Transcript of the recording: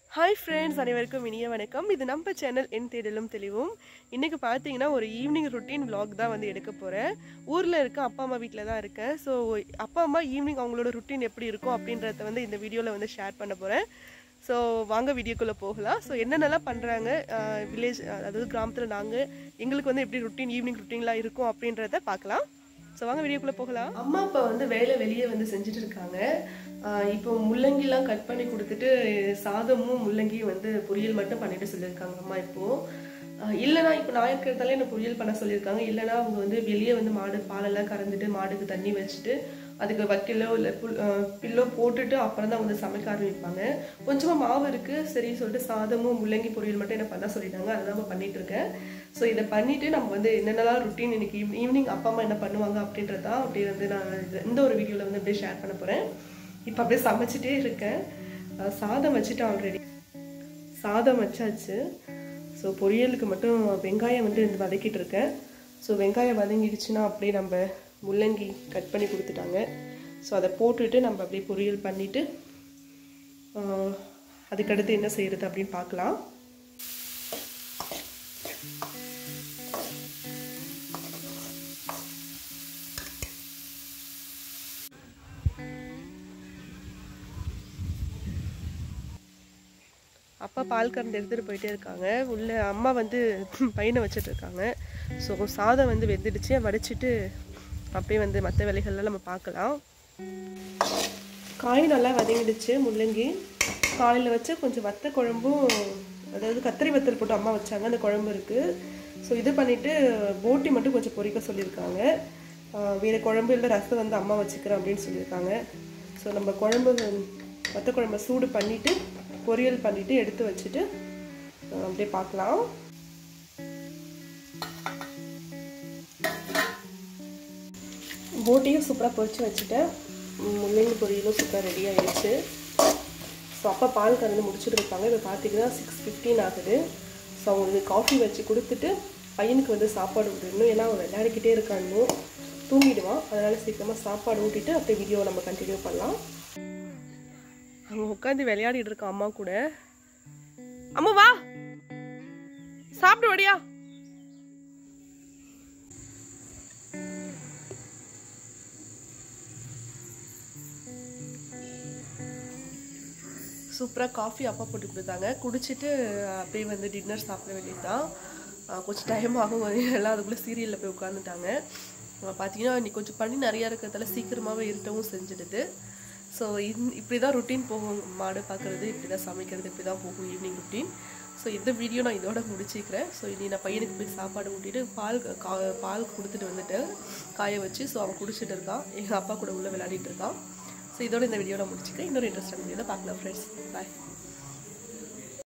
hi friends அனைவருக்கும் இனிய வணக்கம் இது நம்ம சேனல் என் தேடலும் தெளிவும் இன்னைக்கு பார்த்தீங்கன்னா ஒரு ஈவினிங் ருட்டீன் vlog தான் வந்து எடுக்க போகிறேன் ஊரில் இருக்க அப்பா அம்மா வீட்டில் தான் இருக்கேன் ஸோ அப்பா அம்மா ஈவினிங் அவங்களோட ருட்டீன் எப்படி இருக்கும் அப்படின்றத வந்து இந்த வீடியோவில் வந்து ஷேர் பண்ண போகிறேன் ஸோ வாங்க வீடியோக்குள்ளே போகலாம் ஸோ என்னென்னலாம் பண்ணுறாங்க வில்லேஜ் அதாவது கிராமத்தில் நாங்கள் எங்களுக்கு வந்து எப்படி ருட்டீன் ஈவினிங் ருட்டீன்லாம் இருக்கும் அப்படின்றத பார்க்கலாம் ஸோ வாங்க வீடியோக்குள்ளே போகலாம் அம்மா அப்பா வந்து வேலை வெளியே வந்து செஞ்சுட்டு இருக்காங்க ஆஹ் இப்போ முள்ளங்கிலாம் கட் பண்ணி கொடுத்துட்டு சாதமும் முள்ளங்கியும் வந்து பொரியல் மட்டும் பண்ணிட்டு சொல்லியிருக்காங்க அம்மா இப்போ ஆஹ் இல்லைனா இப்போ நான் இருக்கிறதால என்ன பொரியல் பண்ண சொல்லியிருக்காங்க இல்லைனா அவங்க வந்து வெளியே வந்து மாடு பாலெல்லாம் கறந்துட்டு மாடுக்கு தண்ணி வச்சுட்டு அதுக்கு வைக்கலோ இல்லை புல் பில்லோ போட்டுட்டு அப்புறம் தான் வந்து சமைக்க ஆரம்பிப்பாங்க கொஞ்சமாக மாவு இருக்குது சரி சொல்லிட்டு சாதமும் முள்ளங்கி பொரியல் மட்டும் என்ன பண்ண சொல்லிட்டாங்க அதுதான் நான் பண்ணிட்டு இருக்கேன் ஸோ இதை பண்ணிட்டு நம்ம வந்து என்னென்னலாம் ருட்டீன் இன்னைக்கு ஈவினிங் அப்பா அம்மா என்ன பண்ணுவாங்க அப்படின்றதா அப்படியே வந்து நான் இது- இந்த ஒரு வீடியோவில் வந்து அப்படியே ஷேர் பண்ண போகிறேன் இப்போ அப்படியே சமைச்சிட்டே இருக்கேன் அஹ் சாதம் வச்சுட்டேன் ஆல்ரெடி சாதம் வச்சாச்சு ஸோ பொரியலுக்கு மட்டும் வெங்காயம் வந்து இந்த வதக்கிட்டு இருக்கேன் ஸோ வெங்காயம் வதங்கிடுச்சுன்னா அப்படியே நம்ம முள்ளங்கி கட் பண்ணி கொடுத்துட்டாங்க ஸோ அதை போட்டுட்டு நம்ம அப்படியே பொரியல் பண்ணிவிட்டு அதுக்கடுத்து என்ன செய்கிறது அப்படின்னு பார்க்கலாம் அப்பா பால் கறந்து எடுத்துகிட்டு போயிட்டே இருக்காங்க உள்ள அம்மா வந்து பையனை வச்சுட்டு இருக்காங்க ஸோ சாதம் வந்து வெந்துடுச்சு வடிச்சிட்டு அப்படியே வந்து மற்ற வேலைகள்லாம் நம்ம பார்க்கலாம் காய் நல்லா வதங்கிடுச்சு முள்ளங்கி காலையில் வச்ச கொஞ்சம் வத்த குழம்பும் அதாவது கத்திரி வத்தல் போட்டு அம்மா வச்சாங்க அந்த குழம்பு இருக்குது ஸோ இது பண்ணிவிட்டு போட்டி மட்டும் கொஞ்சம் பொரிக்க சொல்லியிருக்காங்க ஆஹ் வேறு குழம்பு இல்லை ரசம் வந்து அம்மா வச்சுக்கிறேன் அப்படின்னு சொல்லியிருக்காங்க ஸோ நம்ம குழம்பு வத்த குழம்பை சூடு பண்ணிவிட்டு பொரியல் பண்ணிவிட்டு எடுத்து வச்சுட்டு ஆஹ் அப்படியே பார்க்கலாம் போட்டியும் சூப்பராக பொரிச்சு வச்சுட்டேன் ம், முள்ளங்கி பொரியலும் சூப்பராக ரெடி ஆயிடுச்சு ஸோ அப்பா பால் கறந்து முடிச்சுட்டு இருப்பாங்க இப்போ பார்த்தீங்கன்னா சிக்ஸ் ஃபிஃப்டீன் ஆகுது ஸோ அவங்களுக்கு காஃபி வச்சு கொடுத்துட்டு பையனுக்கு வந்து சாப்பாடு விடணும் ஏன்னா அவன் விளையாடிக்கிட்டே இருக்கான் இன்னும் தூங்கிடுவான் அதனால் சீக்கிரமாக சாப்பாடு ஊட்டிட்டு அப்படியே வீடியோவை நம்ம கண்டினியூ பண்ணலாம் அங்கே உட்காந்து விளையாடிட்டு இருக்கான் அம்மா கூட அம்மா வா சாப்பிடு வடியா சூப்பராக காஃபி அப்பா போட்டு கொடுத்தாங்க குடிச்சிட்டு அப்படியே வந்து டின்னர் சாப்பிட வேண்டியது தான் கொஞ்சம் டைம் ஆகும் எல்லாம் அதுக்குள்ளே சீரியலில் போய் உட்காந்துட்டாங்க பார்த்தீங்கன்னா இன்னைக்கு கொஞ்சம் பனி நிறையா இருக்கிறதால சீக்கிரமாகவே இருட்டவும் செஞ்சிடுது ஸோ இந் இப்படி தான் ருட்டீன் போகும் மாடு பார்க்குறது இப்படி தான் சமைக்கிறது இப்படி தான் போகும் ஈவினிங் ருட்டீன் ஸோ இந்த வீடியோ நான் இதோட முடிச்சிக்கிறேன் ஸோ இனி நான் பையனுக்கு போய் சாப்பாடு ஊட்டிட்டு பால் கா பால் கொடுத்துட்டு வந்துட்டு காய வச்சு ஸோ அவன் குடிச்சிட்டு இருக்கான் எங்கள் அப்பா கூட உள்ளே விளையாடிட்டு இருக்கான் ஸோ இதோட இந்த வீடியோ நான் முடிச்சுக்கிறேன் இன்னொரு இன்ட்ரெஸ்டான வீடியோவில் பார்க்கலாம் ஃப்ரெண்ட்ஸ் பாய்